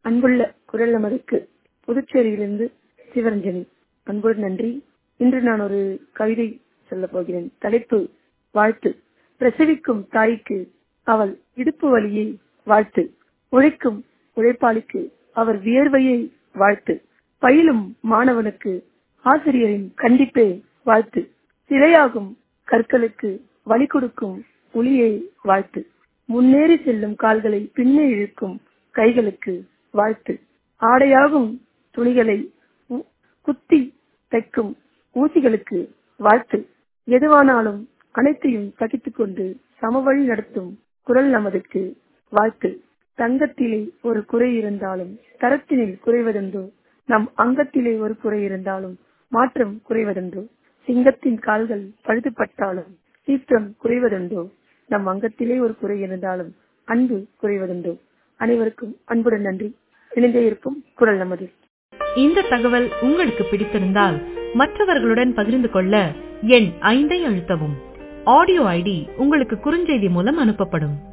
அன்புள்ள குரல் நமதுக்கு புதுச்சேரியிலிருந்து சிவரஞ்சனி அன்போடு நன்றி இன்று நான் ஒரு கவிதை சொல்லப் போகிறேன் தலைப்பு வாழ்த்து பிரசவிக்கும் தாய்க்கு அவள் இடுப்பு வலியை வாழ்த்து உழைக்கும் உழைப்பாளிக்கு அவர் வியர்வையை வாழ்த்து பயிலும் மாணவனுக்கு ஆசிரியரின் கண்டிப்பே வாழ்த்து சிலையாகும் கற்களுக்கு வழி கொடுக்கும் ஒளியை வாழ்த்து முன்னேறி செல்லும் கால்களை பின்னே இழுக்கும் கைகளுக்கு வாழ்த்து ஆடையாகும் துணிகளை உ- குத்தி தைக்கும் ஊசிகளுக்கு வாழ்த்து எதுவானாலும் அனைத்தையும் சகித்துக் கொண்டு சமவழி நடத்தும் குரல் நமதுக்கு வாழ்த்து தங்கத்திலே ஒரு குறை இருந்தாலும் தரத்தினில் குறைவதென்றோ நம் அங்கத்திலே ஒரு குறை இருந்தாலும் மாற்றம் குறைவதென்றோ சிங்கத்தின் கால்கள் பழுதுபட்டாலும் சீற்றம் குறைவதென்றோ நம் அங்கத்திலே ஒரு குறை இருந்தாலும் அன்பு குறைவதென்றோ அனைவருக்கும் அன்புடன் நன்றி இணைந்தே இருக்கும் குரல் நமது இந்த தகவல் உங்களுக்கு பிடித்திருந்தால் மற்றவர்களுடன் பகிர்ந்து கொள்ள எண் ஐந்தை அழுத்தவும் ஆடியோ ஐடி உங்களுக்கு குறுஞ்செய்தி மூலம் அனுப்பப்படும்